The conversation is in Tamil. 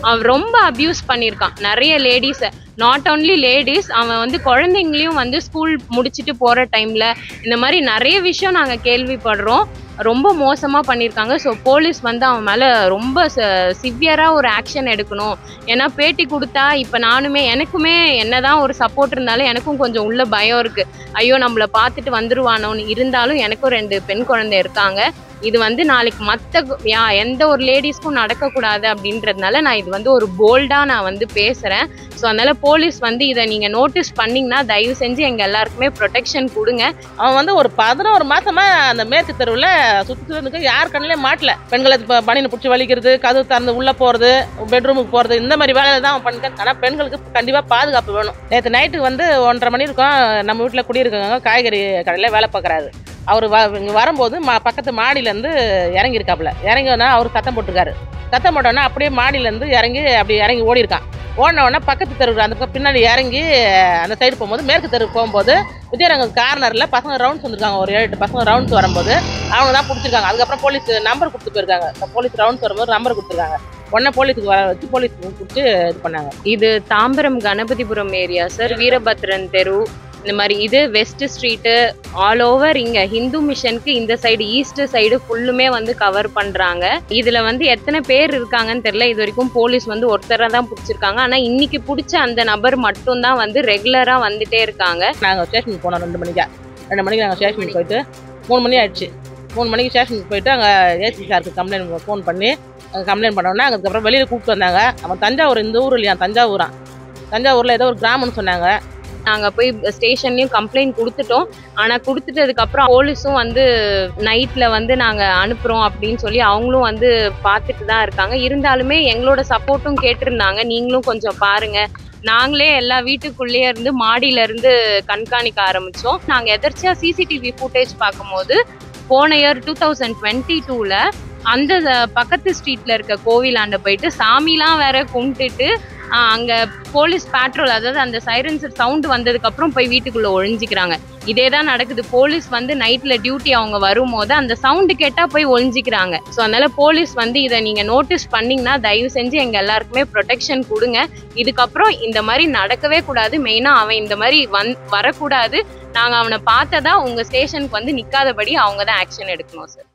அவன் ரொம்ப அபியூஸ் பண்ணியிருக்கான் நிறைய லேடிஸை நாட் only லேடிஸ் அவன் வந்து குழந்தைங்களையும் வந்து ஸ்கூல் முடிச்சுட்டு போகிற டைமில் இந்த மாதிரி நிறைய விஷயம் நாங்கள் கேள்விப்படுறோம் ரொம்ப மோசமாக பண்ணியிருக்காங்க ஸோ போலீஸ் வந்து அவன் மேலே ரொம்ப சிவியராக ஒரு ஆக்ஷன் எடுக்கணும் ஏன்னா பேட்டி கொடுத்தா இப்போ நானுமே எனக்குமே என்னதான் ஒரு சப்போர்ட் இருந்தாலும் எனக்கும் கொஞ்சம் உள்ள பயம் இருக்குது ஐயோ நம்மளை பார்த்துட்டு வந்துருவானோன்னு இருந்தாலும் எனக்கும் ரெண்டு பெண் குழந்தை இருக்காங்க இது வந்து நாளைக்கு மற்ற யா எந்த ஒரு லேடிஸ்க்கும் நடக்கக்கூடாது அப்படின்றதுனால நான் இது வந்து ஒரு போல்டாக நான் வந்து பேசுகிறேன் ஸோ அதனால போலீஸ் வந்து இதை நீங்கள் நோட்டீஸ் பண்ணிங்கன்னா தயவு செஞ்சு எங்கள் எல்லாருக்குமே ப்ரொடெக்ஷன் கொடுங்க அவன் வந்து ஒரு பதினோரு மாசமா அந்த மேற்கு தெருவில் சுற்றி சுற்றி யார் கண்ணிலையும் மாட்டல பெண்களை இப்போ பனியனை பிடிச்சி வலிக்கிறது கதவு திறந்து உள்ளே போகிறது பெட்ரூமுக்கு போகிறது இந்த மாதிரி வேலையில தான் அவன் பண்ணிருக்கான் ஆனால் பெண்களுக்கு கண்டிப்பாக பாதுகாப்பு வேணும் நேற்று நைட்டு வந்து ஒன்றரை மணி இருக்கும் நம்ம வீட்டில் குடியிருக்கவங்க காய்கறி கடையில் வேலை பார்க்குறாரு அவர் வ இங்கே வரும்போது மா பக்கத்து மாடியிலேருந்து இறங்கியிருக்காப்புல இறங்கினா அவர் சத்தம் போட்டிருக்காரு சத்தம் போட்டோன்னே அப்படியே மாடியிலேருந்து இறங்கி அப்படி இறங்கி ஓடி இருக்கான் ஓடின உடனே பக்கத்து தெரு அந்த பக்கம் பின்னாடி இறங்கி அந்த சைடு போகும்போது மேற்கு தெருக்கு போகும்போது விஜயரங்கம் கார்னரில் பசங்க ரவுண்ட்ஸ் வந்திருக்காங்க ஒரு ஏழு எட்டு பசங்க ரவுண்ட்ஸ் வரும்போது அவங்க தான் பிடிச்சிருக்காங்க அதுக்கப்புறம் போலீஸ் நம்பர் கொடுத்து போயிருக்காங்க போலீஸ் ரவுண்ட்ஸ் வரும்போது நம்பர் கொடுத்துருக்காங்க உடனே போலீஸுக்கு வர வச்சு போலீஸ் பிடிச்சி இது பண்ணாங்க இது தாம்பரம் கணபதிபுரம் ஏரியா சார் வீரபத்ரன் தெரு இந்த மாதிரி இது வெஸ்ட் ஸ்ட்ரீட்டு ஆல் ஓவர் இங்க ஹிந்து மிஷனுக்கு இந்த சைடு ஈஸ்ட் சைடு ஃபுல்லுமே வந்து கவர் பண்றாங்க இதுல வந்து எத்தனை பேர் இருக்காங்கன்னு தெரியல இது வரைக்கும் போலீஸ் வந்து ஒருத்தரை தான் பிடிச்சிருக்காங்க ஆனா இன்னைக்கு பிடிச்ச அந்த நபர் மட்டும்தான் வந்து ரெகுலரா வந்துட்டே இருக்காங்க நாங்கள் ஸ்டேஷனுக்கு போனோம் ரெண்டு மணிக்கா ரெண்டு மணிக்கு நாங்கள் ஸ்டேஷனுக்கு போயிட்டு மூணு மணி ஆயிடுச்சு மூணு மணிக்கு ஸ்டேஷனுக்கு போயிட்டு அங்கே ஏசி சாருக்கு கம்ப்ளைண்ட் ஃபோன் பண்ணி அங்கே கம்ப்ளைண்ட் பண்ணோன்னே அதுக்கப்புறம் வெளியில் கூப்பிட்டு வந்தாங்க அவன் தஞ்சாவூர் இந்த ஊர் இல்லையா தஞ்சாவூரான் தஞ்சாவூரில் ஏதோ ஒரு கிராமம்னு சொன்னாங்க நாங்க போய் ஸ்டேஷன்லயும் கம்ப்ளைண்ட் கொடுத்துட்டோம் ஆனா கொடுத்துட்டதுக்கு அப்புறம் போலீஸும் வந்து நைட்ல வந்து நாங்க அனுப்புறோம் அப்படின்னு சொல்லி அவங்களும் வந்து பார்த்துட்டு தான் இருக்காங்க இருந்தாலுமே எங்களோட சப்போர்ட்டும் கேட்டிருந்தாங்க நீங்களும் கொஞ்சம் பாருங்க நாங்களே எல்லா வீட்டுக்குள்ளேயே இருந்து மாடியில இருந்து கண்காணிக்க ஆரம்பிச்சோம் நாங்க எதர்ச்சியா சிசிடிவி ஃபுட்டேஜ் பார்க்கும்போது போன இயர் டூ தௌசண்ட் டுவெண்ட்டி டூல அந்த பக்கத்து ஸ்ட்ரீட்ல இருக்க கோவிலாண்ட போயிட்டு சாமிலாம் வேற கும்பிட்டுட்டு ஆஹ் அங்க போலீஸ் பேட்ரோல் அதாவது அந்த சைரன்ஸ் சவுண்ட் வந்ததுக்கு அப்புறம் போய் வீட்டுக்குள்ள ஒழிஞ்சிக்கிறாங்க இதே தான் நடக்குது போலீஸ் வந்து நைட்ல டியூட்டி அவங்க வரும்போது அந்த சவுண்டு கேட்டா போய் ஒழிஞ்சிக்கிறாங்க ஸோ அதனால போலீஸ் வந்து இதை நீங்க நோட்டீஸ் பண்ணீங்கன்னா தயவு செஞ்சு எங்க எல்லாருக்குமே ப்ரொடெக்ஷன் கொடுங்க இதுக்கப்புறம் இந்த மாதிரி நடக்கவே கூடாது மெயினா அவன் இந்த மாதிரி வந் வரக்கூடாது நாங்க அவனை பார்த்ததா உங்க ஸ்டேஷனுக்கு வந்து நிக்காதபடி அவங்க தான் ஆக்ஷன் எடுக்கணும் சார்